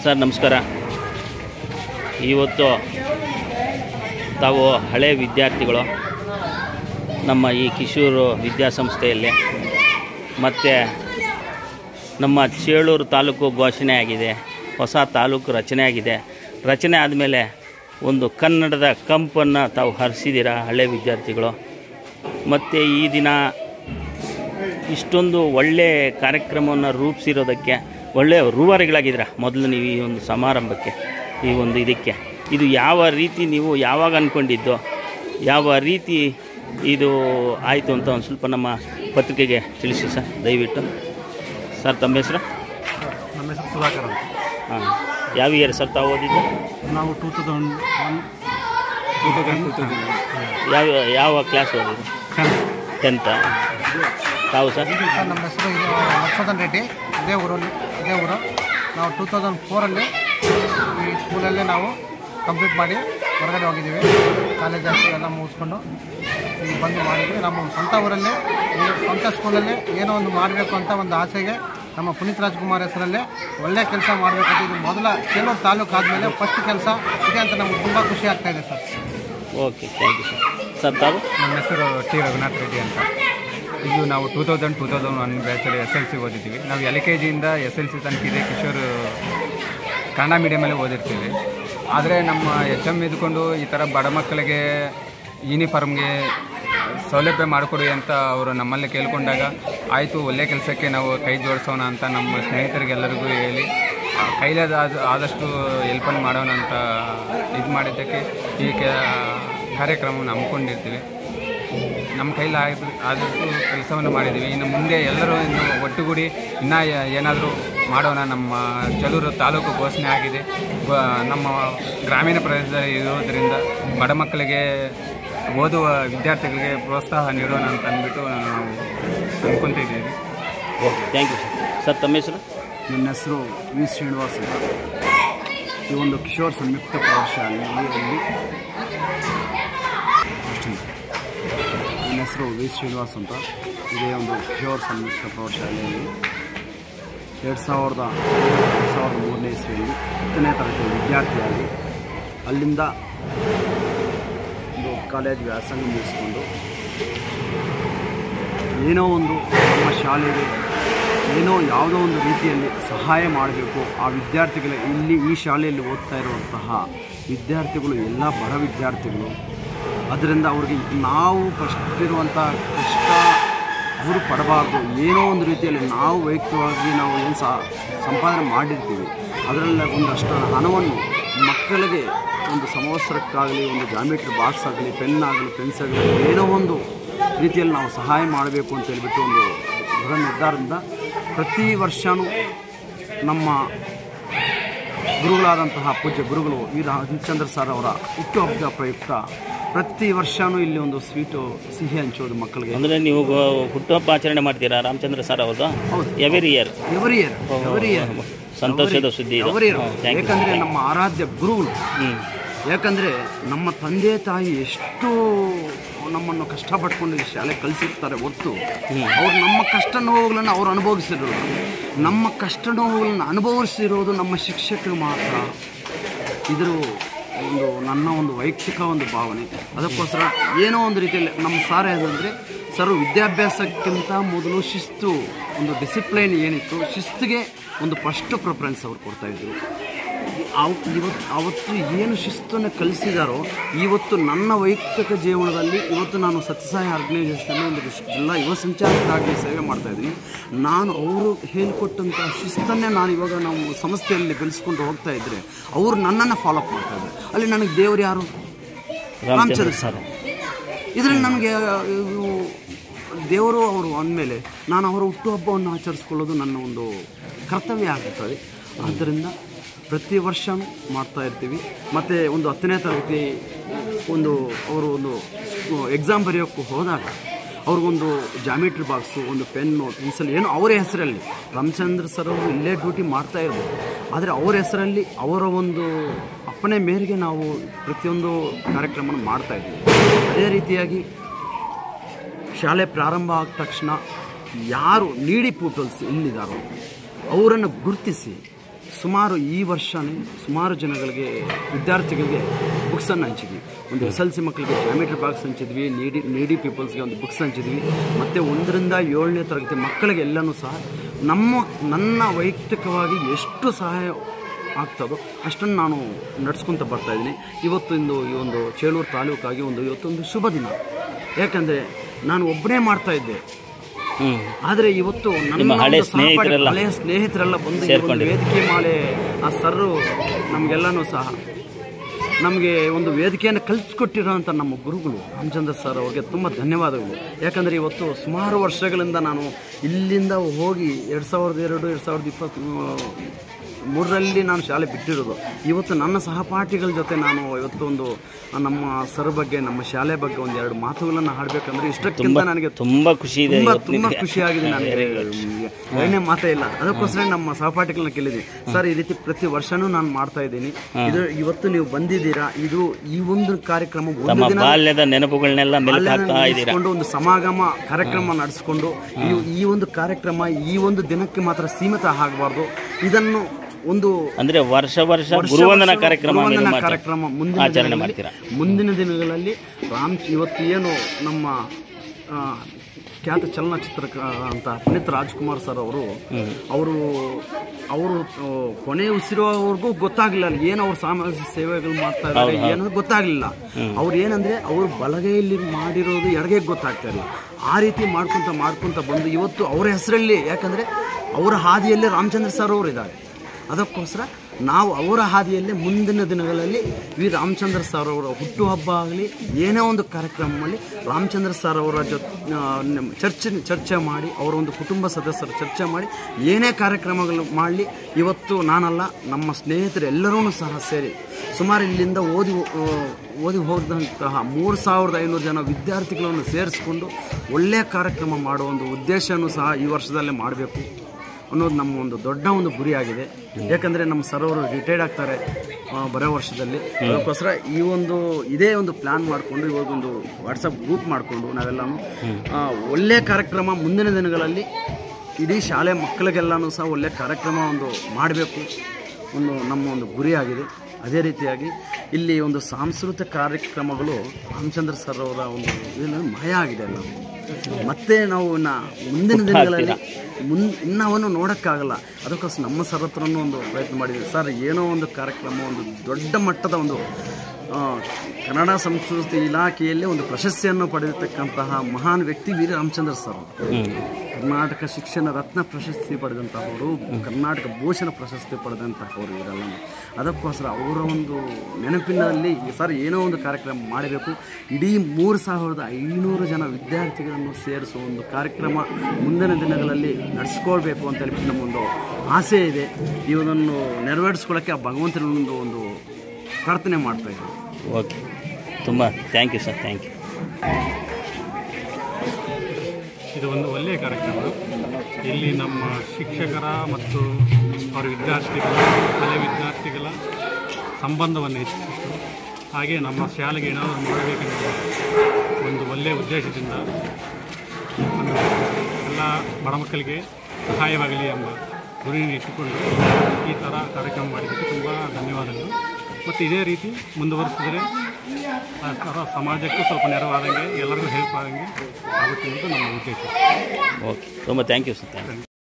Sir ನಮಸ್ಕಾರ ಇವತ್ತು ತಾವು ಹಳೆ ವಿದ್ಯಾರ್ಥಿಗಳು ನಮ್ಮ ಈ ಕಿಶೋರು ವಿದ್ಯಾಸಂಸ್ಥೆಯಲ್ಲಿ ಮತ್ತು ನಮ್ಮ ಚೇಳೂರು ತಾಲೂಕು ಘೋಷಣೆ ಆಗಿದೆ ಹೊಸ ತಾಲೂಕು ರಚನೆ ಆಗಿದೆ ರಚನೆ ಆದಮೇಲೆ ಒಂದು ಕನ್ನಡದ ಕಂಪನ್ನು ತಾವು ಹರಿಸಿದ್ದೀರಾ ಹಳೆ ವಿದ್ಯಾರ್ಥಿಗಳು ಮತ್ತು ಈ ದಿನ ಇಷ್ಟೊಂದು ಒಳ್ಳೆ ಕಾರ್ಯಕ್ರಮವನ್ನು ರೂಪಿಸಿರೋದಕ್ಕೆ ಒಳ್ಳೆಯ ರೂವಾರಿಗಳಾಗಿದ್ದೀರಾ ಮೊದಲು ನೀವು ಈ ಒಂದು ಸಮಾರಂಭಕ್ಕೆ ಈ ಒಂದು ಇದಕ್ಕೆ ಇದು ಯಾವ ರೀತಿ ನೀವು ಯಾವಾಗ ಅಂದ್ಕೊಂಡಿದ್ದು ಯಾವ ರೀತಿ ಇದು ಆಯಿತು ಅಂತ ಒಂದು ಸ್ವಲ್ಪ ನಮ್ಮ ಪತ್ರಿಕೆಗೆ ತಿಳಿಸಿ ಸರ್ ದಯವಿಟ್ಟು ಸರ್ ತಮ್ಮ ಹೆಸರು ನಮ್ಮ ಹೆಸರು ಸುಧಾಕರ್ ಅಂತ ಹಾಂ ಯಾವ ಇಯರ್ ಸರ್ ತಾವು ಓದಿದ್ದು ನಾವು two thousand one two thousand two thousand ಯಾವ ಯಾವ ಕ್ಲಾಸ್ ಓದಿದ್ದು ಟೆಂತಾ ತಾವು ಸರ್ ಸರ್ ನಮ್ಮ ಹೆಸರು ಇದು ಮಧುಸೂದನ್ ರೆಡ್ಡಿ ಇದೇ ಊರಲ್ಲಿ ಇದೇ ಊರು ನಾವು ಟೂ ತೌಸಂಡ್ ಫೋರಲ್ಲಿ ಈ ಸ್ಕೂಲಲ್ಲೇ ನಾವು ಕಂಪ್ಲೀಟ್ ಮಾಡಿ ಹೊರಗಡೆ ಹೋಗಿದ್ದೀವಿ ಕಾಲೇಜ್ ಆಗಿ ಎಲ್ಲ ಮುಗಿಸ್ಕೊಂಡು ಇಲ್ಲಿ ಬಂದು ಮಾಡಿದ್ವಿ ನಮ್ಮ ಸ್ವಂತ ಊರಲ್ಲೇ ಈ ಸ್ವಂತ ಸ್ಕೂಲಲ್ಲಿ ಏನೋ ಒಂದು ಮಾಡಬೇಕು ಅಂತ ಒಂದು ಆಸೆಗೆ ನಮ್ಮ ಪುನೀತ್ ರಾಜ್ಕುಮಾರ್ ಹೆಸರಲ್ಲೇ ಒಳ್ಳೆ ಕೆಲಸ ಮಾಡಬೇಕಂತ ಇದು ಮೊದಲ ಕೆಲವು ತಾಲೂಕು ಆದಮೇಲೆ ಫಸ್ಟ್ ಕೆಲಸ ಇದೆ ಅಂತ ನಮ್ಗೆ ತುಂಬ ಖುಷಿ ಆಗ್ತಾ ಇದೆ sir okay thank you sir sir ತಾವು ನಮ್ಮ ಹೆಸರು ಟಿ ರಘುನಾಥ್ ರೆಡ್ಡಿ ಅಂತ ಇದು ನಾವು two thousand two thousand one ಬ್ಯಾಚಲ್ಲಿ ಎಸ್ ಎಲ್ ಸಿ ಓದಿದ್ದೀವಿ ನಾವು ಎಲ್ ಕೆ ಜಿಯಿಂದ ಎಸ್ ಎಲ್ ಸಿ ತನಕ ಇದೆ ಕಿಶೋರ್ ಕನ್ನಡ ಮೀಡಿಯಮಲ್ಲಿ ಓದಿರ್ತೀವಿ ಆದರೆ ನಮ್ಮ ಎಚ್ ಎಮ್ ಇದ್ಕೊಂಡು ಈ ಥರ ಬಡ ಮಕ್ಕಳಿಗೆ ಯೂನಿಫಾರ್ಮ್ಗೆ ಸೌಲಭ್ಯ ಮಾಡಿಕೊಡಿ ಅಂತ ಅವರು ನಮ್ಮಲ್ಲಿ ಕೇಳ್ಕೊಂಡಾಗ ಆಯಿತು ಒಳ್ಳೆ ಕೆಲಸಕ್ಕೆ ನಾವು ಕೈ ಜೋಡಿಸೋಣ ಅಂತ ನಮ್ಮ ಸ್ನೇಹಿತರಿಗೆಲ್ಲರಿಗೂ ಹೇಳಿ ಆ, ಕೈಲಾದ ಆದಷ್ಟು ಹೆಲ್ಪನ್ನು ಮಾಡೋಣ ಅಂತ ಇದು ಮಾಡಿದ್ದಕ್ಕೆ ಈ ಕೆ- ಕಾರ್ಯಕ್ರಮವನ್ನು ಹಮ್ಮಿಕೊಂಡಿರ್ತೀವಿ ನಮ್ಮ ಕೈಲಿ ಆದ ಆದಷ್ಟು ಕೆಲಸವನ್ನು ಮಾಡಿದ್ದೀವಿ ಇನ್ನು ಮುಂದೆ ಎಲ್ಲರೂ ಇನ್ನು ಒಟ್ಟುಗೂಡಿ ಇನ್ನೂ ಏನಾದರೂ ಮಾಡೋಣ ನಮ್ಮ ಚಲೂರು ತಾಲೂಕು ಘೋಷಣೆ ಆಗಿದೆ ಗ- ನಮ್ಮ ಗ್ರಾಮೀಣ ಪ್ರದೇಶದಲ್ಲಿ ಇರೋದರಿಂದ ಬಡ ಮಕ್ಕಳಿಗೆ ಓದುವ ವಿದ್ಯಾರ್ಥಿಗಳಿಗೆ ಪ್ರೋತ್ಸಾಹ ನೀಡೋಣ ಅಂತ ಅಂದ್ಬಿಟ್ಟು ನಾವು ಅಂದ್ಕೊತಿದ್ದೀವಿ okay thank you sir sir ತಮ್ಮ ಹೆಸರು ನನ್ನ ಹೆಸರು ವಿ ಶ್ರೀನಿವಾಸ್ ಅಂತ ಈ ಒಂದು ಕಿಶೋರ್ ಸಂಯುಕ್ತ ಪ್ರೌಢಶಾಲೆಯಲ್ಲಿ ಅಷ್ಟೇ. ನನ್ನ ಹೆಸರು ವಿ ಶ್ರೀನಿವಾಸ್ ಅಂತ ಇದೇ ಒಂದು ಕಿಶೋರ್ ಸಂಯುಕ್ತ ಪ್ರೌಢಶಾಲೆಯಲ್ಲಿ ಎರಡು ಸಾವಿರದ ಎರಡು ಸಾವಿರದ ಮೂರನೇ ಇಸ್ವಿಯಲ್ಲಿ ಹತ್ತನೇ ತರಗತಿ ವಿದ್ಯಾರ್ಥಿಯಾಗಿ ಅಲ್ಲಿಂದ ಒಂದು ಕಾಲೇಜ್ ವ್ಯಾಸಂಗ ಮುಗಿಸ್ಕೊಂಡು ಏನೋ ಒಂದು ನಮ್ಮ ಶಾಲೆಗೆ ಏನೋ ಯಾವುದೋ ಒಂದು ರೀತಿಯಲ್ಲಿ ಸಹಾಯ ಮಾಡಬೇಕು ಆ ವಿದ್ಯಾರ್ಥಿಗಳ ಇಲ್ಲಿ ಈ ಶಾಲೆಯಲ್ಲಿ ಓದ್ತಾ ಇರುವಂತಹ ವಿದ್ಯಾರ್ಥಿಗಳು ಎಲ್ಲ ಬಡ ವಿದ್ಯಾರ್ಥಿಗಳು ಅದರಿಂದ ಅವ್ರಿಗೆ ನಾವು ಕಷ್ಟಿರುವಂಥ ಕಷ್ಟ ಅವರು ಪಡಬಾರ್ದು ಏನೋ ಒಂದು ರೀತಿಯಲ್ಲಿ ನಾವು ವೈಯಕ್ತಿಕವಾಗಿ ನಾವು ಏನು ಸಹ ಸಂಪಾದನೆ ಮಾಡಿರ್ತೀವಿ ಅದರಲ್ಲಿ ಒಂದಷ್ಟು ಹಣವನ್ನು ಮಕ್ಕಳಿಗೆ ಒಂದು ಸಮವಸ್ತ್ರಕ್ಕಾಗಲಿ ಒಂದು ಜಾಮಿಟ್ರಿ ಬಾಕ್ಸ್ ಆಗಲಿ ಪೆನ್ ಆಗಲಿ ಪೆನ್ಸ್ ಆಗಲಿ ಏನೋ ಒಂದು ರೀತಿಯಲ್ಲಿ ನಾವು ಸಹಾಯ ಮಾಡಬೇಕು ಅಂತ ಹೇಳ್ಬಿಟ್ಟು ಒಂದು ದೃಢ ನಿರ್ಧಾರದಿಂದ ಪ್ರತಿ ವರ್ಷವೂ ನಮ್ಮ ಗುರುಗಳಾದಂತಹ ಪೂಜ್ಯ ಗುರುಗಳು ವಿ ರಾಮಚಂದ್ರ ಸರ್ ಅವರ ಹುಟ್ಟುಹಬ್ಬದ ಪ್ರಯುಕ್ತ ಪ್ರತಿ ವರ್ಷವೂ ಇಲ್ಲಿ ಒಂದು ಸ್ವೀಟು ಸಿಹಿ ಹಂಚೋದು ಮಕ್ಕಳಿಗೆ ಅಂದರೆ ನೀವು ಗೊ- ಹುಟ್ಟುಹಬ್ಬ ಆಚರಣೆ ಮಾಡ್ತೀರಾ ರಾಮಚಂದ್ರ ಸರ್ ಅವ್ರದ್ದು ಹೌದು. Every year every year every year ಸಂತೋಷದ ಸುದ್ದಿ ಇದು every year hmm, thank you. ಯಾಕಂದರೆ ನಮ್ಮ ಆರಾಧ್ಯ ಗುರುಗಳು ಹ್ಞೂ ಯಾಕಂದರೆ ನಮ್ಮ ತಂದೆ ತಾಯಿ ಎಷ್ಟು ನಮ್ಮನ್ನು ಕಷ್ಟಪಟ್ಕೊಂಡು ಈ ಶಾಲೆ ಕಲಿಸಿರ್ತಾರೆ ಹೊರ್ತು ಅವ್ರು ನಮ್ಮ ಕಷ್ಟ ನೋವುಗಳನ್ನು ಅವ್ರು ಅನುಭವಿಸಿರೋದು ನಮ್ಮ ಕಷ್ಟ ನೋವುಗಳನ್ನು ಅನುಭವಿಸಿರೋದು ನಮ್ಮ ಶಿಕ್ಷಕರು ಮಾತ್ರ ಇದ್ರ ಒಂದು ನನ್ನ ಒಂದು ವೈಯಕ್ತಿಕ ಒಂದು ಭಾವನೆ ಅದಕ್ಕೋಸ್ಕರ ಏನೋ ಒಂದು ರೀತಿಯಲ್ಲಿ ನಮ್ಮ ಸಾರ ಏನಂದರೆ ಸರ್ ವಿದ್ಯಾಭ್ಯಾಸಕ್ಕಿಂತ ಮೊದಲು ಶಿಸ್ತು ಒಂದು ಡಿಸಿಪ್ಲೈನ್ ಏನಿತ್ತು ಶಿಸ್ತಿಗೆ ಒಂದು ಫಸ್ಟ್ ಪ್ರಿಫರೆನ್ಸ್ ಅವ್ರು ಕೊಡ್ತಾಯಿದ್ರು ಅವ್ ಇವತ್ತು ಅವತ್ತು ಏನು ಶಿಸ್ತನ್ನು ಕಲಿಸಿದಾರೋ ಇವತ್ತು ನನ್ನ ವೈಯಕ್ತಿಕ ಜೀವನದಲ್ಲಿ ಇವತ್ತು ನಾನು ಸತ್ಯಸಾಯಿ ಆರ್ಗನೈಸೇಷನಲ್ಲಿ ಒಂದು ಜಿಲ್ಲಾ ಯುವ ಸಂಚಾಲಕರಾಗಿ ಸೇವೆ ಮಾಡ್ತಾ ಇದ್ದೀನಿ ನಾನು ಅವರು ಹೇಳಿಕೊಟ್ಟಂಥ ಶಿಸ್ತನ್ನೇ ನಾನು ಇವಾಗ ನಾವು ಸಂಸ್ಥೆಯಲ್ಲಿ ಬೆಳೆಸ್ಕೊಂಡು ಹೋಗ್ತಾ ಇದ್ದರೆ ಅವರು ನನ್ನನ್ನು ಫಾಲೋ ಅಪ್ ಮಾಡ್ತಾ ಇದ್ದಾರೆ ಅಲ್ಲಿ ನನಗೆ ದೇವರು ಯಾರು ರಾಮಚಂದ್ರ ಸರ್ ಇದರಲ್ಲಿ ನನಗೆ ಇವು ದೇವರು ಅವರು ಅಂದಮೇಲೆ ನಾನು ಅವರ ಹುಟ್ಟುಹಬ್ಬವನ್ನು ಆಚರಿಸ್ಕೊಳ್ಳೋದು ನನ್ನ ಒಂದು ಕರ್ತವ್ಯ ಆಗುತ್ತದೆ ಆದ್ದರಿಂದ ಪ್ರತಿ ವರ್ಷ ಮಾಡ್ತಾ ಇರ್ತೀವಿ ಮತ್ತು ಒಂದು ಹತ್ತನೇ ತರಗತಿ ಒಂದು ಅವರು ಒಂದು ಎಕ್ಸಾಮ್ ಬರೆಯೋಕ್ಕೆ ಹೋದಾಗ ಅವ್ರಿಗೊಂದು ಜಾಮಿಟ್ರಿ ಬಾಕ್ಸು ಒಂದು ಪೆನ್ನು ಪೆನ್ಸಿಲ್ ಏನು ಅವರ ಹೆಸರಲ್ಲಿ ರಾಮಚಂದ್ರ ಸರ್ ಅವರು ಇಲ್ಲೇ ಡ್ಯೂಟಿ ಮಾಡ್ತಾ ಇರ್ಬೋದು ಆದರೆ ಅವರ ಹೆಸರಲ್ಲಿ ಅವರ ಒಂದು ಅಪ್ಪಣೆ ಮೇರೆಗೆ ನಾವು ಪ್ರತಿಯೊಂದು ಕಾರ್ಯಕ್ರಮನ ಮಾಡ್ತಾ ಇದ್ದೀವಿ ಅದೇ ರೀತಿಯಾಗಿ ಶಾಲೆ ಪ್ರಾರಂಭ ಆದ ತಕ್ಷಣ ಯಾರು ನೀಡಿ ಪೂಪಲ್ಸ್ ಎಲ್ಲಿದ್ದಾರೋ ಅವರನ್ನು ಗುರುತಿಸಿ ಸುಮಾರು ಈ ವರ್ಷನೇ ಸುಮಾರು ಜನಗಳಿಗೆ ವಿದ್ಯಾರ್ಥಿಗಳಿಗೆ ಬುಕ್ಸನ್ನು ಹಂಚಿದ್ವಿ ಒಂದು ಎಸ್ ಎಲ್ ಸಿ ಮಕ್ಕಳಿಗೆ ಜಾಮಿಟ್ರಿ ಬಾಕ್ಸ್ ಹಂಚಿದ್ವಿ ನೀಡಿ ನೀಡಿ ಪೀಪಲ್ಸ್ಗೆ ಒಂದು ಬುಕ್ಸ್ ಹಂಚಿದ್ವಿ ಮತ್ತು ಒಂದರಿಂದ ಏಳನೇ ತರಗತಿ ಮಕ್ಕಳಿಗೆ ಎಲ್ಲನೂ ಸಹ ನಮ್ಮ ನನ್ನ ವೈಯಕ್ತಿಕವಾಗಿ ಎಷ್ಟು ಸಹಾಯ ಆಗ್ತದೋ ಅಷ್ಟನ್ನು ನಾನು ನಡ್ಸ್ಕೊತ ಬರ್ತಾ ಇದ್ದೀನಿ ಇವತ್ತು ಇಂದು ಈ ಒಂದು ಚೇಳೂರು ತಾಲೂಕಾಗಿ ಒಂದು ಇವತ್ತೊಂದು ಶುಭ ದಿನ ಯಾಕಂದರೆ ನಾನು ಒಬ್ಬನೇ ಮಾಡ್ತಾ ಇದ್ದೆ ಹ್ಮ್ ಆದರೆ ಇವತ್ತು ನನ್ನ ನಿಮ್ಮ ಹಳೆ ಒಂದು ಸಹಪಾಠಿ- ಸ್ನೇಹಿತರೆಲ್ಲ ಹಳೆಯ ಸ್ನೇಹಿತರೆಲ್ಲ ಬಂದು ಈ ಒಂದು ಸೇರ್ಕೊಂಡಿದ್ದಾರೆ. ವೇದಿಕೆ ಮಾಲೆ ಆ ಸರ್ರು ನಮಗೆಲ್ಲನೂ ಸಹ ನಮಗೆ ಒಂದು ವೇದಿಕೆಯನ್ನು ಕಲಿಸ್ಕೊಟ್ಟಿರೋಂಥ ನಮ್ಮ ಗುರುಗಳು ರಾಮಚಂದ್ರ ಸರ್ ಅವ್ರಿಗೆ ತುಂಬ ಧನ್ಯವಾದಗಳು ಯಾಕಂದರೆ ಇವತ್ತು ಸುಮಾರು ವರ್ಷಗಳಿಂದ ನಾನು ಇಲ್ಲಿಂದ ಹೋಗಿ ಎರಡು ಸಾವಿರದ ಎರಡು ಎರಡು ಸಾವಿರದ ಇಪ್ಪತ್ತ್ ಮೂರರಲ್ಲಿ ನಾನು ಶಾಲೆ ಬಿಟ್ಟಿರೋದು ಇವತ್ತು ನನ್ನ ಸಹಪಾಠಿಗಳ ಜೊತೆ ನಾನು ಇವತ್ತು ಒಂದು ನಮ್ಮ ಸರ್ ಬಗ್ಗೆ ನಮ್ಮ ಶಾಲೆ ಬಗ್ಗೆ ಒಂದು ಎರಡು ಮಾತುಗಳನ್ನು ಹಾಡಬೇಕಂದ್ರೆ ಇಷ್ಟಕ್ಕಿಂತ ನನಗೆ ತುಂಬಾ ಖುಷಿ ಇದೆ ತುಂಬಾ ಇವತ್ತು ತುಂಬಾ ನಿಮ್ಗೆ. ಖುಷಿಯಾಗಿದೆ ನನಗೆ ಎರಡನೇ ಮಾತೇ ಇಲ್ಲ ಅದಕ್ಕೋಸ್ಕರ ನಮ್ಮ ಸಹಪಾಠಿಗಳನ್ನ ಕೇಳಿದ್ದೀನಿ ಸರ್ ಈ ರೀತಿ ಪ್ರತಿ ವರ್ಷನೂ ನಾನು ಮಾಡ್ತಾ ಇದ್ದೀನಿ ಇದು ಇವತ್ತು ನೀವು ಬಂದಿದ್ದೀರಾ ಇದು ಈ ಒಂದು ಕಾರ್ಯಕ್ರಮ ಒಂದು ತಮ್ಮ ದಿನ ಬಾಲ್ಯದ ನೆನಪುಗಳನ್ನೆಲ್ಲ ಮೆಲುಕು ಅಲ್ಲೇನ ಹಾಕ್ತಾ ಇದ್ದೀರಾ ನಿಲ್ಲಿಸ್ಕೊಂಡು ಒಂದು ಸಮಾಗಮ ಕಾರ್ಯಕ್ರಮ ನಡೆಸ್ಕೊಂಡು ಈ ಈ ಒಂದು ಕಾರ್ಯಕ್ರಮ ಈ ಒಂದು ದಿನಕ್ಕೆ ಮಾತ್ರ ಸೀಮಿತ ಆಗಬಾರ್ದು ಇದನ್ನು ಒಂದು ಅಂದ್ರೆ ವರ್ಷ ವರ್ಷ ವರ್ಷ ಗುರುವಂದನ ವರ್ಷ ಕಾರ್ಯಕ್ರಮ ಗುರುವಂದನಾ ನೀವು ಮಾಡ್ತಾ- ಕಾರ್ಯಕ್ರಮ ಮುಂದಿನ ಆಚರಣೆ ದಿನಗಳಲ್ಲಿ- ಮಾಡ್ತೀರಾ ಮುಂದಿನ ದಿನಗಳಲ್ಲಿ ರಾಮ್ ಇವತ್ತು ಏನು ನಮ್ಮ ಆ, ಖ್ಯಾತ ಚಲನಚಿತ್ರ ಅಂತ ಪುನೀತ್ ರಾಜ್ಕುಮಾರ್ ಸರ್ ಅವರು ಅವರು ಅವರು ಆ, ಕೊನೆ ಉಸಿರುವವರೆಗೂ ಗೊತ್ತಾಗ್ಲಿಲ್ಲ ಏನು ಅವ್ರು ಸಾಮಾಜಿಕ ಸೇವೆಗಳು ಮಾಡ್ತಾ ಇದ್ದಾರೆ ಏನಂದ್ರೆ ಗೊತ್ತಾಗ್ಲಿಲ್ಲ ಅವ್ರು ಏನಂದ್ರೆ ಅವ್ರು ಬಲಗೈಯಲ್ಲಿ ಮಾಡಿರೋದು ಎಡಗೈಗೆ ಗೊತ್ತಾಗ್ತಾ ಇಲ್ಲ ಆ ರೀತಿ ಮಾಡ್ಕೊಂತ ಮಾಡ್ಕೊಂತ ಬಂದು ಇವತ್ತು ಅವರ ಹೆಸರಲ್ಲಿ ಯಾಕಂದ್ರೆ ಅವರ ಹಾದಿಯಲ್ಲೇ ರಾಮಚಂದ್ರ ಸರ್ ಅವರು ಇದ್ದಾರೆ ಅದಕ್ಕೋಸ್ಕರ ನಾವು ಅವರ ಹಾದಿಯಲ್ಲೇ ಮುಂದಿನ ದಿನಗಳಲ್ಲಿ ವಿ ರಾಮಚಂದ್ರ ಸರ್ ಅವರ ಹುಟ್ಟುಹಬ್ಬ ಆಗಲಿ ಏನೇ ಒಂದು ಕಾರ್ಯಕ್ರಮದಲ್ಲಿ ರಾಮಚಂದ್ರ ಸರ್ ಅವರ ಜೊತೆ ಚರ್ಚೆ ಚರ್ಚೆ ಮಾಡಿ ಅವರ ಒಂದು ಕುಟುಂಬ ಸದಸ್ಯರು ಚರ್ಚೆ ಮಾಡಿ ಏನೇ ಕಾರ್ಯಕ್ರಮಗಳು ಮಾಡಲಿ ಇವತ್ತು ನಾನಲ್ಲ ನಮ್ಮ ಸ್ನೇಹಿತರು ಎಲ್ಲರೂ ಸಹ ಸೇರಿ ಸುಮಾರು ಇಲ್ಲಿಂದ ಓದಿ ಆ, ಓದಿ ಹೋದಂತಹ ಮೂರು ಸಾವಿರದ ಐನೂರು ಜನ ವಿದ್ಯಾರ್ಥಿಗಳನ್ನು ಸೇರಿಸ್ಕೊಂಡು ಒಳ್ಳೆಯ ಕಾರ್ಯಕ್ರಮ ಮಾಡುವ ಒಂದು ಉದ್ದೇಶನೂ ಸಹ ಈ ವರ್ಷದಲ್ಲೇ ಮಾಡಬೇಕು ಅನ್ನೋದು ನಮ್ಮ ಒಂದು ದೊಡ್ಡ ಒಂದು ಗುರಿಯಾಗಿದೆ ಯಾಕಂದರೆ ನಮ್ಮ ಸರ್ ಅವರು ರಿಟೈರ್ಡ್ ಆಗ್ತಾರೆ ಆ, ಬರೋ ವರ್ಷದಲ್ಲಿ ಅದಕ್ಕೋಸ್ಕರ ಈ ಒಂದು ಇದೇ ಒಂದು ಪ್ಲ್ಯಾನ್ ಮಾಡಿಕೊಂಡು ಇವಾಗ ಒಂದು ವಾಟ್ಸಪ್ ಗ್ರೂಪ್ ಮಾಡಿಕೊಂಡು ನಾವೆಲ್ಲನೂ ಆ, ಒಳ್ಳೆಯ ಕಾರ್ಯಕ್ರಮ ಮುಂದಿನ ದಿನಗಳಲ್ಲಿ ಇಡೀ ಶಾಲೆ ಮಕ್ಕಳಿಗೆಲ್ಲನೂ ಸಹ ಒಳ್ಳೆಯ ಕಾರ್ಯಕ್ರಮ ಒಂದು ಮಾಡಬೇಕು ಒಂದು ನಮ್ಮ ಒಂದು ಗುರಿಯಾಗಿದೆ ಅದೇ ರೀತಿಯಾಗಿ ಇಲ್ಲಿ ಒಂದು ಸಾಂಸ್ಕೃತಿಕ ಕಾರ್ಯಕ್ರಮಗಳು ರಾಮಚಂದ್ರ ಸರ್ ಅವರ ಒಂದು ಇದರಲ್ಲಿ ಮಾಯ ಆಗಿದೆ ಎಲ್ಲ ಮತ್ತೆ ನಾವು ಇನ್ನ ಮುಂದಿನ ದಿನಗಳಲ್ಲಿ ಮುನ್ ಇನ್ನು ಅವನ್ನು ನೋಡೋಕ್ಕಾಗಲ್ಲ ಅದಕ್ಕೋಸ್ಕರ ನಮ್ಮ ಸರ್ ಹತ್ರನೂ ಒಂದು ಪ್ರಯತ್ನ ಮಾಡಿದ್ದೀವಿ ಸರ್ ಏನೋ ಒಂದು ಕಾರ್ಯಕ್ರಮ ಒಂದು ದೊಡ್ಡ ಮಟ್ಟದ ಒಂದು ಆ, ಕನ್ನಡ ಸಂಸ್ಕೃತಿ ಇಲಾಖೆಯಲ್ಲಿ ಒಂದು ಪ್ರಶಸ್ತಿಯನ್ನು ಪಡೆದಿರ್ತಕ್ಕಂತಹ ಮಹಾನ್ ವ್ಯಕ್ತಿ ವೀರ ರಾಮಚಂದ್ರ ಸರ್ ಅವರು. ಕರ್ನಾಟಕ ಶಿಕ್ಷಣ ರತ್ನ ಪ್ರಶಸ್ತಿ ಪಡೆದಂತಹವರು ಕರ್ನಾಟಕ ಭೂಷಣ ಪ್ರಶಸ್ತಿ ಪಡೆದಂತಹವರು ಇವರೆಲ್ಲ ಅದಕ್ಕೋಸ್ಕರ ಅವರ ಒಂದು ನೆನಪಿನಲ್ಲಿ ಸರ್ ಏನೋ ಒಂದು ಕಾರ್ಯಕ್ರಮ ಮಾಡಬೇಕು ಇಡೀ ಮೂರು ಸಾವಿರದ ಐನೂರು ಜನ ವಿದ್ಯಾರ್ಥಿಗಳನ್ನು ಸೇರಿಸುವ ಒಂದು ಕಾರ್ಯಕ್ರಮ ಮುಂದಿನ ದಿನಗಳಲ್ಲಿ ನಡೆಸ್ಕೊಳ್ಬೇಕು ಅಂತ ಹೇಳಿ ನಮ್ಮೊಂದು ಆಸೆ ಇದೆ ಇವನನ್ನು ನೆರವೇರಿಸ್ಕೊಳ್ಳೋಕ್ಕೆ ಆ ಭಗವಂತನ ಒಂದು ಒಂದು ಪ್ರಾರ್ಥನೆ ಮಾಡ್ತಾ ಇದ್ದೀವಿ ಓಕೆ ತುಂಬ thank you sir thank you ಇದು ಒಂದು ಒಳ್ಳೆಯ ಕಾರ್ಯಕ್ರಮ ಇಲ್ಲಿ ನಮ್ಮ ಶಿಕ್ಷಕರ ಮತ್ತು ಅವರ ವಿದ್ಯಾರ್ಥಿಗಳ ಹಳೆ ವಿದ್ಯಾರ್ಥಿಗಳ ಸಂಬಂಧವನ್ನು ಹೆಚ್ಚಿಸಿತು ಹಾಗೆ ನಮ್ಮ ಶಾಲೆಗೆ ಏನಾದರೂ ಮಾಡಬೇಕೆಂಬ ಒಂದು ಒಳ್ಳೆಯ ಉದ್ದೇಶದಿಂದ ಒಂದು ಎಲ್ಲ ಬಡ ಮಕ್ಕಳಿಗೆ ಸಹಾಯವಾಗಲಿ ಎಂಬ ಗುರಿಯನ್ನು ಇಟ್ಟುಕೊಂಡು ಈ ಥರ ಕಾರ್ಯಕ್ರಮ ಮಾಡಿದ್ದಕ್ಕೆ ತುಂಬ ಧನ್ಯವಾದಗಳು ಮತ್ತು ಇದೇ ರೀತಿ ಮುಂದುವರಿಸಿದರೆ ಆ ಥರ ಸಮಾಜಕ್ಕೂ ಸ್ವಲ್ಪ ನೆರವಾದಂಗೆ ಎಲ್ಲರಿಗೂ ಹೆಲ್ಪ್ ಆದಂಗೆ ಆಗುತ್ತೆ ಅಂತ ನಮ್ಮ ಉದ್ದೇಶ ಓಕೆ ತುಂಬ thank you sir thank you